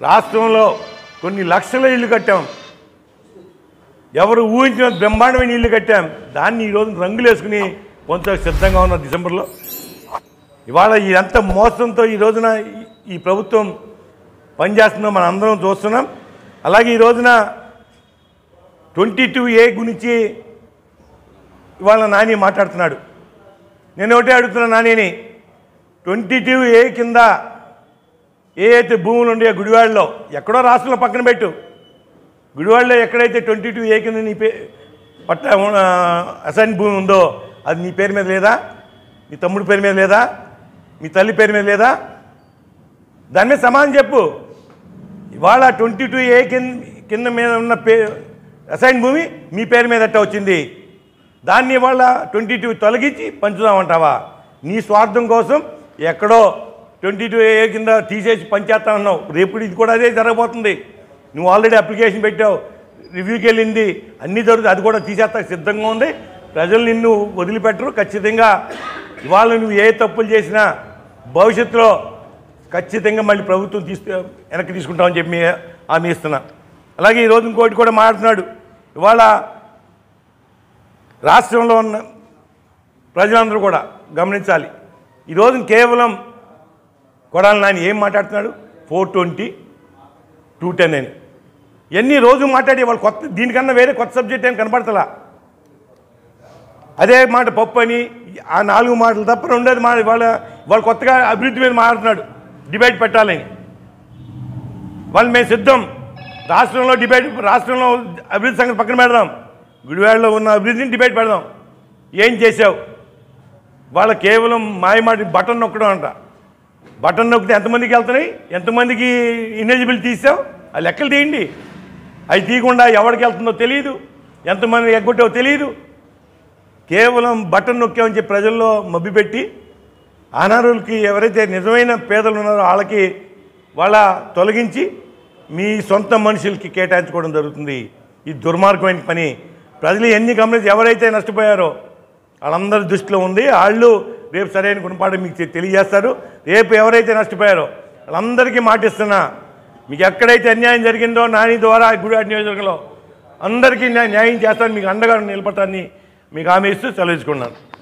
రాష్ట్రంలో కొన్ని లక్షల ఇల్లు కట్టాం ఎవరు ఊహించిన బ్రహ్మాండమైన ఇల్లు కట్టాం దాన్ని ఈరోజు రంగులు వేసుకుని పొందడానికి సిద్ధంగా ఉన్న డిసెంబర్లో ఇవాళ ఇదంతా మోసంతో ఈ రోజున ఈ- ఈ ప్రభుత్వం పనిచేస్తుందో మనం అందరం చూస్తున్నాం అలాగే ఈ రోజున ట్వంటీ టూ ఏ గురించి ఇవాళ నాని మాట్లాడుతున్నాడు నేను ఒకటే అడుగుతున్నా నానిని ట్వంటీ టూ ఏ కింద ఏ అయితే భూములు ఉన్నాయో గుడివాడలో ఎక్కడో రాష్ట్రంలో పక్కన పెట్టు గుడివాడలో ఎక్కడైతే ట్వంటీ టూ ఏ కింద నీ పే పట్ట అసైన్ భూమి ఉందో అది నీ పేరు మీద లేదా మీ తమ్ముడి పేరు మీద లేదా మీ తల్లి పేరు మీద లేదా దాని మీద సమాధానం చెప్పు ఇవాళ ట్వంటీ టూ ఏ కింద కింద మీద ఉన్న పే అసైన్ భూమి మీ పేరు మీద ఎట్ట వచ్చింది దాన్ని ఇవాళ ట్వంటీ టూ తొలగించి పంచుదామంటావా నీ స్వార్థం కోసం ఎక్కడో ట్వంటీ టూ ఏ కింద తీసేసి పంచేస్తా ఉన్నావు రేపు ఇది కూడా అదే జరగబోతుంది నువ్వు ఆల్రెడీ అప్లికేషన్ పెట్టావు రివ్యూకి వెళ్ళింది అన్నీ జరుగుతుంది అది కూడా తీసేస్తా సిద్ధంగా ఉంది ప్రజలు నిన్ను వదిలిపెట్టరు ఖచ్చితంగా ఇవాళ నువ్వు ఏ తప్పులు చేసినా భవిష్యత్తులో ఖచ్చితంగా మళ్ళీ ప్రభుత్వం తీసుకు వెనక్కి తీసుకుంటామని చెప్పి మీ- హామీ ఇస్తున్నా అలాగే ఈరోజు ఇంకోటి కూడా మాట్లాడుతున్నాడు ఇవాళ రాష్ట్రంలో ఉన్న ప్రజలందరూ కూడా గమనించాలి ఈరోజు కేవలం కొడాలి నాని ఏం మాట్లాడుతున్నాడు ఫోర్ ట్వంటీ టూ టెన్ అని ఎన్ని రోజు మాట్లాడి వాళ్ళు కొత్త దీనికన్నా వేరే కొత్త సబ్జెక్ట్ ఏం కనపడతలా అదే మాట పప్పు అని ఆ నాలుగు మాటలు తప్ప రెండోది మాట వాళ్ళ వాళ్ళు కొత్తగా అభివృద్ధి మీద మాట్లాడుతున్నాడు డిబేట్ పెట్టాలని వాళ్ళు మేము సిద్ధం రాష్ట్రంలో డిబేట్ రాష్ట్రంలో అభివృద్ధి సంగతి పక్కన పెడదాం గుడివాడలో ఉన్న అభివృద్ధిని డిబేట్ పెడదాం ఏం చేసావు వాళ్ళ కేవలం మాయమాటి బటన్ నొక్కడం అంట బటన్ నొక్కితే ఎంతమందికి వెళ్తున్నాయి ఎంతమందికి ఇనెలిజిబుల్ తీసావు ఆ లెక్కలు తీయండి అవి తీయకుండా ఎవరికి వెళ్తుందో తెలియదు ఎంతమంది ఎగ్గొట్టావో తెలియదు కేవలం బటన్ నొక్కామని చెప్పి ప్రజల్లో మభ్యపెట్టి అనారులకి ఎవరైతే నిజమైన పేదలు ఉన్నారో వాళ్ళకి వాళ్ళ తొలగించి మీ సొంత మనుషులకి కేటాయించుకోవడం జరుగుతుంది ఇది దుర్మార్గమైన పని ప్రజలు ఎన్ని గమనించి ఎవరైతే నష్టపోయారో వాళ్ళందరి దృష్టిలో ఉంది వాళ్ళు రేపు సరైన గుణపాఠం మీకు తె- తెలియజేస్తారు రేపు ఎవరైతే నష్టపోయారో వాళ్ళందరికీ మాటిస్తున్నా మీకు ఎక్కడైతే అన్యాయం జరిగిందో నాని ద్వారా గుడివాడ నియోజకవర్గంలో అందరికీ న్యా- న్యాయం చేస్తాను మీకు అండగా నిలబడతాన్ని మీకు హామీ ఇస్తూ సెలవు తీసుకున్నాను